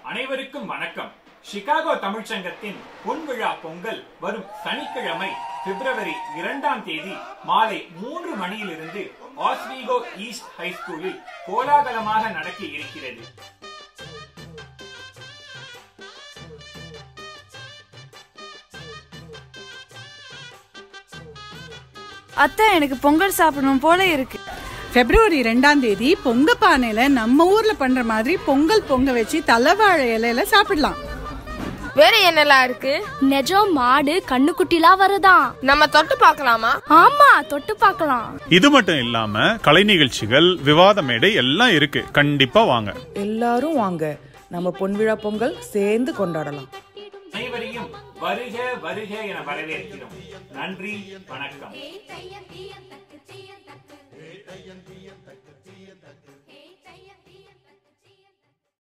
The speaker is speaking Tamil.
அனைவருக்கும் வணக்கம் சிகாகோ தமிழ்ச்சங்கத்தின் பொன்விழா பொங்கல் வரும் சனிக்கிழமை பிப்ரவரி இரண்டாம் தேதி மாலை மூன்று மணியிலிருந்து ஆஸ்வீகோ ஈஸ்ட் ஹைஸ்கூலில் கோலாகலமாக நடக்க இருக்கிறது அத்தை எனக்கு பொங்கல் சாப்பிடணும் போல இருக்கு பிப்ரவரி ரெண்டாம் தேதி பொங்க பானையில நம்ம ஊர்ல பண்ற மாதிரி பொங்கல் பொங்க வச்சு தலைவாழை இலையில சாப்பிடலாம் வேற என்னெல்லாம் இருக்கு நெஜம் மாடு கண்ணுக்குட்டிலாம் வருதாம் நம்ம தொட்டு பார்க்கலாமா ஆமா தொட்டு பார்க்கலாம் இது மட்டும் இல்லாம கலை நிகழ்ச்சிகள் விவாத மேடை எல்லாம் இருக்கு கண்டிப்பா வாங்க எல்லாரும் வாங்க நம்ம பொன்விழா பொங்கல் சேர்ந்து கொண்டாடலாம் அனைவரையும் வருக வருக என வரவேற்கிறோம் நன்றி வணக்கம் தையம் தீயம் தக்கு தீயம் தக்கு